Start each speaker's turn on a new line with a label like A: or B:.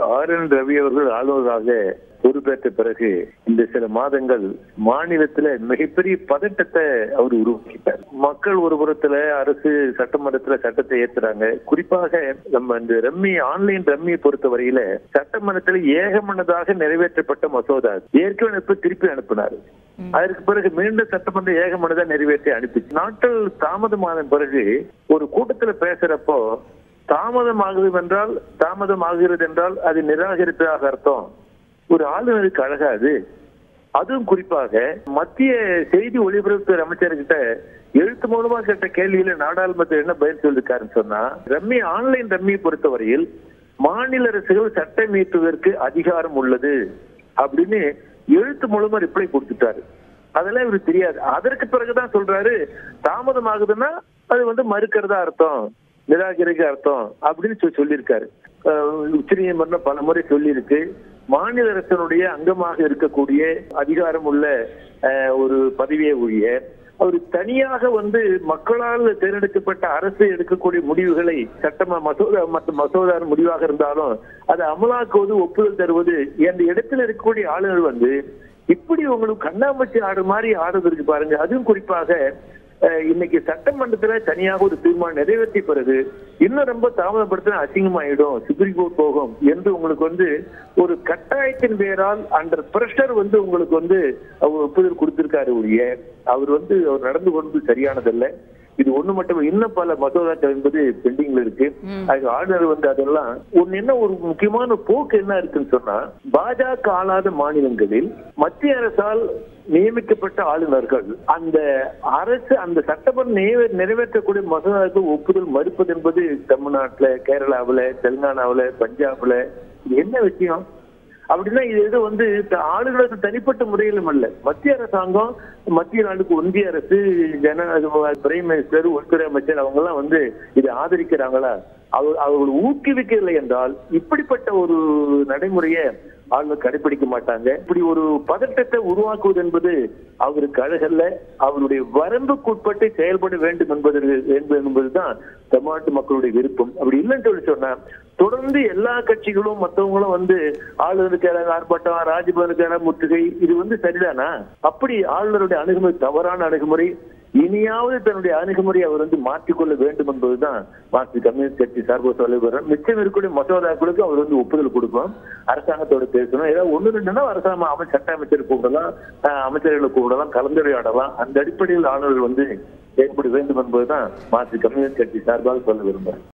A: R N Ravi அவர்கள் ஆளுநராக பொறுப்பேற்ற பிறகு இந்த சில மாதங்கள் மாநிலத்துல மிகப்பெரிய பதட்டத்தை அவர் உருவாக்கிட்டார் மக்கள் ஒரு புறத்துல அரசு சட்டமன்றத்துல சட்டத்தை ஏத்துறாங்க குறிப்பாக நம்ம இந்த ரம்மி ஆன்லைன் ரம்மியை பொறுத்த வரையில சட்டமன்றத்தில் ஏகமனதாக நிறைவேற்றப்பட்ட மசோதா ஏற்கனவே இப்ப திருப்பி அனுப்பினார் அதற்கு பிறகு மீண்டும் சட்டமன்ற ஏகமனதா நிறைவேற்றி அனுப்பிச்சு நாட்கள் தாமதமான பிறகு ஒரு கூட்டத்துல பேசுறப்போ தாமதம் ஆகுது என்றால் தாமதம் ஆகிறது என்றால் அது நிராகரிப்பதாக அர்த்தம் ஒரு ஆளுநருக்கு அழகாது அதுவும் குறிப்பாக மத்திய செய்தி ஒலிபரப்புத்துறை அமைச்சர்கிட்ட எழுத்து மூலமா கேட்ட கேள்வியில நாடாளுமன்றத்தில் என்ன பதில் சொல்லிருக்காருன்னு சொன்னா ரம்மி ஆன்லைன் ரம்மியை பொறுத்தவரையில் மாநில அரசுகள் சட்டம் இயற்றுவதற்கு அதிகாரம் உள்ளது அப்படின்னு எழுத்து மூலமா ரிப்ளை கொடுத்துட்டாரு அதெல்லாம் இவருக்கு தெரியாது அதற்கு பிறகுதான் சொல்றாரு தாமதம் ஆகுதுன்னா அது வந்து மறுக்கிறதா அர்த்தம் நிராகரிக்க அர்த்தம் அப்படின்னு சொல்லி சொல்லியிருக்காரு உச்சநீதிமன்றம் பல முறை சொல்லியிருக்கு மாநில அரசனுடைய அங்கமாக இருக்கக்கூடிய அதிகாரம் உள்ள அஹ், ஒரு பதவியை ஒழிய அவர் தனியாக வந்து மக்களால் தேர்ந்தெடுக்கப்பட்ட அரசு எடுக்கக்கூடிய முடிவுகளை சட்டமா மசோதா மற்றும் மசோதா முடிவாக இருந்தாலும் அதை அமலாக்குவது ஒப்புதல் தருவது என்ற இடத்துல இருக்கக்கூடிய ஆளுநர் வந்து இப்படி உங்களுக்கு கண்ணாமூச்சி ஆடு மாதிரி ஆடுறதுக்கு பாருங்க அதுவும் குறிப்பாக அஹ், இன்னைக்கு சட்டமன்றத்துல தனியாக ஒரு தீர்மானம் நிறைவேற்றிய பிறகு இன்னும் ரொம்ப தாமதப்படுத்தினா அசிங்கமாயிடும் சுப்ரீம் கோர்ட் போகும் என்று உங்களுக்கு வந்து ஒரு கட்டாயத்தின் பேரால் அண்டர் பிரஷர் வந்து உங்களுக்கு வந்து அவர் ஒப்புதல் கொடுத்திருக்காரு ஒழிய அவர் வந்து அவர் நடந்து கொண்டு சரியானதல்ல இது ஒண்ணு மட்டும் இல்ல, இன்னும் பல மசோதாக்கள் என்பது பெண்டிங்ல இருக்கு அதுக்கு ஆளுநர் வந்து அதெல்லாம் ஒண்ணு என்ன ஒரு முக்கியமான போக்கு என்ன இருக்குன்னு சொன்னா பாஜக ஆளாத மாநிலங்களில் மத்திய அரசால் நியமிக்கப்பட்ட ஆளுநர்கள் அந்த அரசு அந்த சட்டமன்ற நிறைவே- நிறைவேற்றக்கூடிய மசோதாவுக்கு ஒப்புதல் மறுப்பது என்பது தமிழ்நாட்டுல கேரளாவுல தெலுங்கானாவுல பஞ்சாப்ல இது என்ன விஷயம் அப்படின்னா இது எது வந்து த- ஆளுநருக்கு தனிப்பட்ட முறையிலும் அல்ல மத்திய அரசாங்கம் மத்திய நாட்டுக்கு ஒன்றிய அரசு ஜன பிரைம் மினிஸ்டர் உள்துறை அமைச்சர் அவங்க எல்லாம் வந்து இதை ஆதரிக்கிறாங்களா அவர் அவர்கள் ஊக்குவிக்கவில்லை என்றால் இப்படிப்பட்ட ஒரு நடைமுறையை ஆளுநர் கடைபிடிக்க மாட்டாங்க இப்படி ஒரு பதட்டத்தை உருவாக்குவது என்பது அவருக்கு அழகல்ல அவருடைய வரம்புக்குட்பட்டு செயல்பட வேண்டும் என்பது என்பது- என்பதுதான் தமிழ்நாட்டு மக்களுடைய விருப்பம் அப்படி இல்லைன்னு சொல்லி சொன்னா தொடர்ந்து எல்லா கட்சிகளும் மத்தவங்களும் வந்து ஆளுநருக்கு எதிராக ஆர்ப்பாட்டம் ராஜ்பவனுக்கு எதிராக முற்றுகை இது வந்து சரிதானா அப்படி ஆளுநருடைய அணுகுமுறை தவறான அணுகுமுறை இனியாவது தன்னுடைய அணுகுமுறை அவர் வந்து மாற்றிக்கொள்ள வேண்டும் என்பதுதான் மார்க்சிஸ்ட் கம்யூனிஸ்ட் கட்சி சார்பு தலைவர் மிச்சம் இருக்கக்கூடிய மசோதாக்களுக்கு அவர் வந்து ஒப்புதல் கொடுக்கும் அரசாங்கத்தோட பேசணும் ஏதாவது ஒண்ணு ரெண்டுன்னா அரசாங்கம் அமைச்சர் சட்ட அமைச்சர் கூப்பிடலாம் அஹ், அமைச்சர்களை கூப்பிடலாம் கலந்துரையாடலாம் அந்த அடிப்படையில் ஆளுநர்கள் வந்து செயல்பட வேண்டும் என்பதுதான் மார்க்சிஸ்ட் கம்யூனிஸ்ட் கட்சி சார்பாக சொல்ல விரும்புகிறேன்